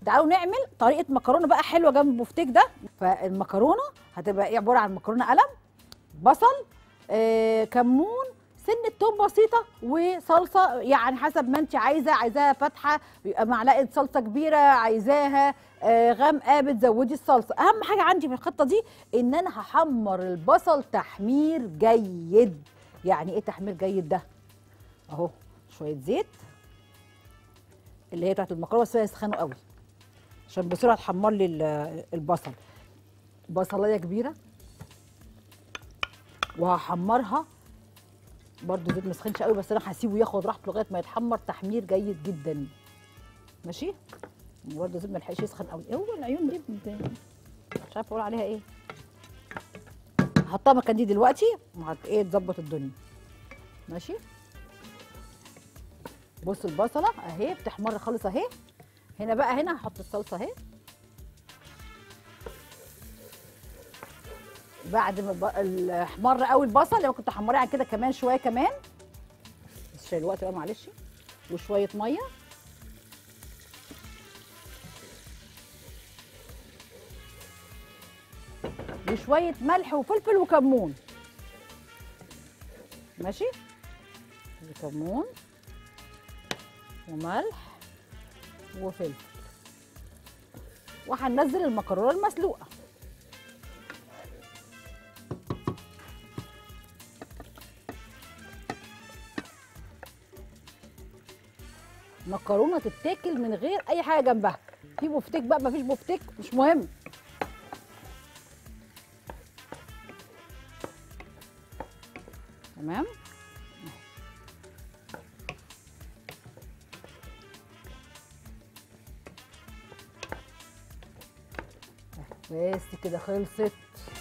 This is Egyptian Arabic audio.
تعالوا نعمل طريقه مكرونه بقى حلوه جنب البفتيك ده فالمكرونه هتبقى ايه عباره عن مكرونه قلم بصل آه كمون سنه توم بسيطه وصلصه يعني حسب ما انت عايزه عايزاها فاتحه يبقى معلقه صلصه كبيره عايزاها آه غامقه بتزودي الصلصه اهم حاجه عندي في الخطه دي ان انا هحمر البصل تحمير جيد يعني ايه تحمير جيد ده اهو شويه زيت اللي هي بتاعت المكرونه بس هي يسخنوا قوي عشان بسرعه تحمر لي ال- البصل بصلايه كبيره وهحمرها برضو زيت ما سخنش قوي بس انا هسيبه ياخد راحته لغايه ما يتحمر تحمير جيد جدا ماشي برضه زيت ما لحقش يسخن قوي هو العيون دي بت- مش عارفه اقول عليها ايه هحطها مكان دي دلوقتي وهت ايه تظبط الدنيا ماشي بص البصله اهي بتحمر خالص اهي هنا بقى هنا هحط الصلصه اهي بعد ما الب- ال- احمر قوي البصل لو كنت احمريه عن كده كمان شويه كمان بس عشان الوقت بقى معلش وشويه ميه وشويه ملح وفلفل وكمون ماشي وكمون وملح وفلفل وهننزل المكرونه المسلوقه مكرونه تتاكل من غير اي حاجه جنبها في بفتيك بقى مفيش بفتيك مش مهم تمام بس كده خلصت